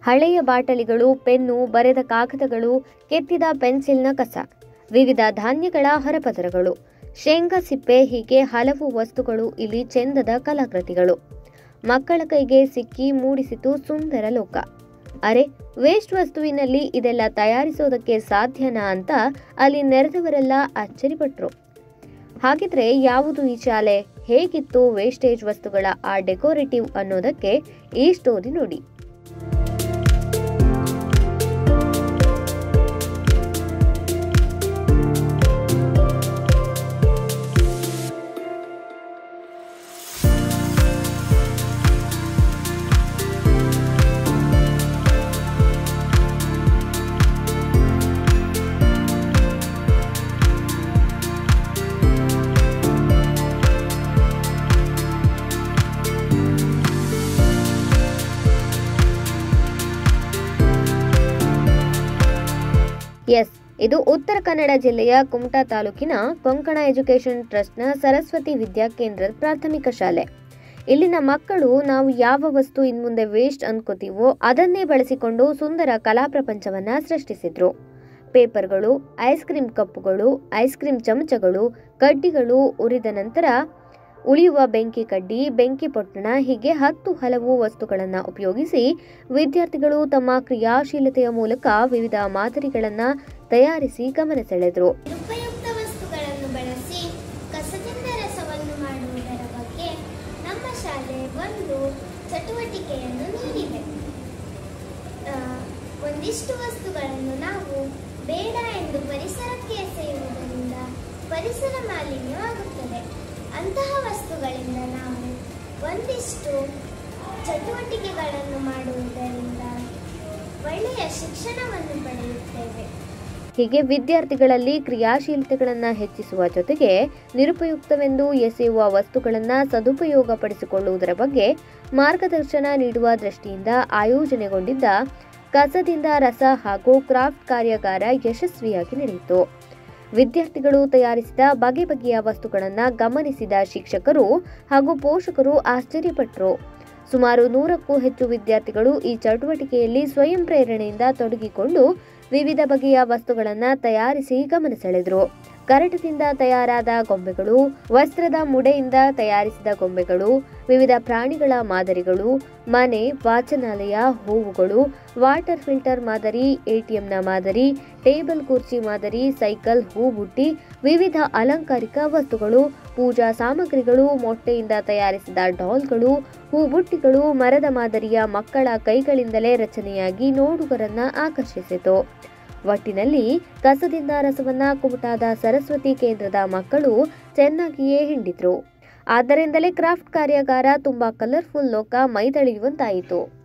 ಹಳೆಯ ಬಾಟಲಿಗಳು ಪೆನ್ನು ಬರೆದ ಕಾಗದಗಳು ಕೆತ್ತಿದ ಪೆನ್ಸಿಲ್ನ ಕಸ ವಿವಿಧ ಧಾನ್ಯಗಳ ಹೊರಪದರಗಳು ಶೇಂಗಾ ಸಿಪ್ಪೆ ಹೀಗೆ ಹಲವು ವಸ್ತುಗಳು ಇಲ್ಲಿ ಚೆಂದದ ಕಲಾಕೃತಿಗಳು ಮಕ್ಕಳ ಕೈಗೆ ಸಿಕ್ಕಿ ಮೂಡಿಸಿತು ಸುಂದರ ಲೋಕ ಅರೆ ವೇಸ್ಟ್ ವಸ್ತುವಿನಲ್ಲಿ ಇದೆಲ್ಲ ತಯಾರಿಸೋದಕ್ಕೆ ಸಾಧ್ಯನಾ ಅಂತ ಅಲ್ಲಿ ನೆರೆದವರೆಲ್ಲ ಅಚ್ಚರಿಪಟ್ರು ಹಾಗಿದ್ರೆ ಯಾವುದು ಈ ಶಾಲೆ ಹೇಗಿತ್ತು ವೇಸ್ಟೇಜ್ ವಸ್ತುಗಳ ಆ ಡೆಕೋರೇಟಿವ್ ಅನ್ನೋದಕ್ಕೆ ಈ ಸ್ಟೋರಿ ನೋಡಿ ಎಸ್ ಇದು ಉತ್ತರ ಕನ್ನಡ ಜಿಲ್ಲೆಯ ಕುಮಟಾ ತಾಲೂಕಿನ ಕೊಂಕಣ ಎಜುಕೇಷನ್ ಟ್ರಸ್ಟ್ನ ಸರಸ್ವತಿ ವಿದ್ಯಾಕೇಂದ್ರದ ಪ್ರಾಥಮಿಕ ಶಾಲೆ ಇಲ್ಲಿನ ಮಕ್ಕಳು ನಾವು ಯಾವ ವಸ್ತು ಇನ್ಮುಂದೆ ವೇಸ್ಟ್ ಅನ್ಕೋತೀವೋ ಅದನ್ನೇ ಬಳಸಿಕೊಂಡು ಸುಂದರ ಕಲಾ ಪ್ರಪಂಚವನ್ನ ಸೃಷ್ಟಿಸಿದ್ರು ಪೇಪರ್ಗಳು ಐಸ್ ಕ್ರೀಮ್ ಕಪ್ಪುಗಳು ಐಸ್ ಕ್ರೀಮ್ ಚಮಚಗಳು ಕಡ್ಡಿಗಳು ಉರಿದ ನಂತರ ಉಳಿಯುವ ಬೆಂಕಿ ಕಡ್ಡಿ ಬೆಂಕಿ ಪೊಟ್ಟಣ ಹೀಗೆ ಹತ್ತು ಹಲವು ವಸ್ತುಗಳನ್ನು ಉಪಯೋಗಿಸಿ ವಿದ್ಯಾರ್ಥಿಗಳು ತಮ್ಮ ಕ್ರಿಯಾಶೀಲತೆಯ ಮೂಲಕ ವಿವಿಧ ಮಾದರಿಗಳನ್ನು ತಯಾರಿಸಿ ಗಮನ ಸೆಳೆದರು ಉಪಯುಕ್ತ ವಸ್ತುಗಳನ್ನು ಬಳಸಿ ಕಸದಿಂದ ರಸವನ್ನು ಮಾಡುವುದರ ಬಗ್ಗೆ ನಮ್ಮ ಶಾಲೆ ಒಂದು ಚಟುವಟಿಕೆಯನ್ನು ನೀಡಿದೆ ಆ, ಒಂದಿಷ್ಟು ವಸ್ತುಗಳನ್ನು ನಾವು ಬೇಡ ಎಂದು ಪರಿಸರಕ್ಕೆ ಎಸೆಯುವುದರಿಂದ ಪರಿಸರ ಮಾಲಿನ್ಯವಾಗುತ್ತದೆ ಅಂತಹ ವಸ್ತುಗಳಿಂದ ನಾವು ಒಂದಿಷ್ಟು ಚಟುವಟಿಕೆಗಳನ್ನು ಮಾಡುವುದರಿಂದ ಒಳ್ಳೆಯ ಶಿಕ್ಷಣವನ್ನು ಪಡೆಯುತ್ತೇವೆ ಹೀಗೆ ವಿದ್ಯಾರ್ಥಿಗಳಲ್ಲಿ ಕ್ರಿಯಾಶೀಲತೆಗಳನ್ನು ಹೆಚ್ಚಿಸುವ ಜೊತೆಗೆ ನಿರುಪಯುಕ್ತವೆಂದು ಎಸೆಯುವ ವಸ್ತುಗಳನ್ನು ಸದುಪಯೋಗಪಡಿಸಿಕೊಳ್ಳುವುದರ ಬಗ್ಗೆ ಮಾರ್ಗದರ್ಶನ ನೀಡುವ ದೃಷ್ಟಿಯಿಂದ ಆಯೋಜನೆಗೊಂಡಿದ್ದ ಕಸದಿಂದ ರಸ ಹಾಗೂ ಕ್ರಾಫ್ಟ್ ಕಾರ್ಯಾಗಾರ ಯಶಸ್ವಿಯಾಗಿ ನಡೆಯಿತು ವಿದ್ಯಾರ್ಥಿಗಳು ತಯಾರಿಸಿದ ಬಗೆ ಬಗೆಯ ವಸ್ತುಗಳನ್ನು ಗಮನಿಸಿದ ಶಿಕ್ಷಕರು ಹಾಗೂ ಪೋಷಕರು ಆಶ್ಚರ್ಯಪಟ್ಟರು ಸುಮಾರು ನೂರಕ್ಕೂ ಹೆಚ್ಚು ವಿದ್ಯಾರ್ಥಿಗಳು ಈ ಚಟುವಟಿಕೆಯಲ್ಲಿ ಸ್ವಯಂ ಪ್ರೇರಣೆಯಿಂದ ತೊಡಗಿಕೊಂಡು ವಿವಿಧ ಬಗೆಯ ವಸ್ತುಗಳನ್ನು ತಯಾರಿಸಿ ಗಮನ ಸೆಳೆದರು ಕರಟದಿಂದ ತಯಾರಾದ ಗೊಂಬೆಗಳು ವಸ್ತ್ರದ ಮುಡೆಯಿಂದ ತಯಾರಿಸಿದ ಗೊಂಬೆಗಳು ವಿವಿಧ ಪ್ರಾಣಿಗಳ ಮಾದರಿಗಳು ಮನೆ ವಾಚನಾಲಯ ಹೂವುಗಳು ವಾಟರ್ ಫಿಲ್ಟರ್ ಮಾದರಿ ಎಟಿಎಂನ ಮಾದರಿ ಟೇಬಲ್ ಕುರ್ಚಿ ಮಾದರಿ ಸೈಕಲ್ ಹೂಬುಟ್ಟಿ ವಿವಿಧ ಅಲಂಕಾರಿಕ ವಸ್ತುಗಳು ಪೂಜಾ ಸಾಮಗ್ರಿಗಳು ಮೊಟ್ಟೆಯಿಂದ ತಯಾರಿಸಿದ ಡಾಲ್ಗಳು ಹೂಬುಟ್ಟಿಗಳು ಮರದ ಮಾದರಿಯ ಮಕ್ಕಳ ಕೈಗಳಿಂದಲೇ ರಚನೆಯಾಗಿ ನೋಡುಗರನ್ನ ಆಕರ್ಷಿಸಿತು ಒಟ್ಟಿನಲ್ಲಿ ಕಸದಿಂದ ರಸವನ್ನ ಕುಮಟಾದ ಸರಸ್ವತಿ ಕೇಂದ್ರದ ಮಕ್ಕಳು ಚೆನ್ನಾಗಿಯೇ ಹಿಂಡಿದ್ರು ಆದ್ದರಿಂದಲೇ ಕ್ರಾಫ್ಟ್ ಕಾರ್ಯಾಗಾರ ತುಂಬಾ ಕಲರ್ಫುಲ್ ಲೋಕ ಮೈದಳೆಯುವಂತಾಯಿತು